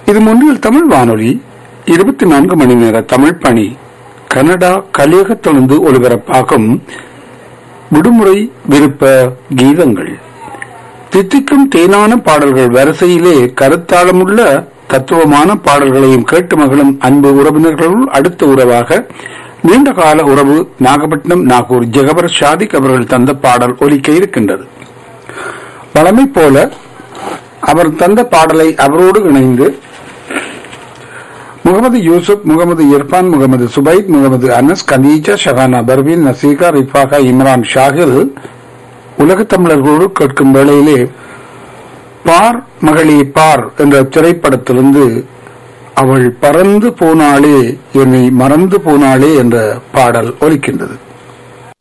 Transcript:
இது முன்னில் தமிழ் வானொலி இருபத்தி நான்கு மணி நேர தமிழ் பணி கனடா கலியகத்திலிருந்து ஒலிபரப்பாகும் விடுமுறை விருப்ப கீதங்கள் தித்திக்கும் தேனான பாடல்கள் வரிசையிலே கருத்தாளமுள்ள தத்துவமான பாடல்களையும் கேட்டு மகளும் அன்பு உறவினர்களுள் அடுத்த உறவாக நீண்ட கால உறவு நாகப்பட்டினம் நாகூர் ஜெகபர் ஷாதிக் அவர்கள் தந்த பாடல் ஒலிக்க இருக்கின்றது வளமை போல அவர் தந்த பாடலை அவரோடு இணைந்து முகமது யூசுப் முகமது இர்பான் முகமது சுபைத் முகமது அனஸ் கதீஜா ஷஹானா பர்வீன் நசீகா ரிஃபாகா இம்ரான் ஷாகில் உலகத் தமிழர்களோடு கேட்கும் வேளையிலே பார் மகளே பார் என்ற திரைப்படத்திலிருந்து அவள் பறந்து போனாளே என்னை மறந்து போனாளே என்ற பாடல் ஒலிக்கின்றது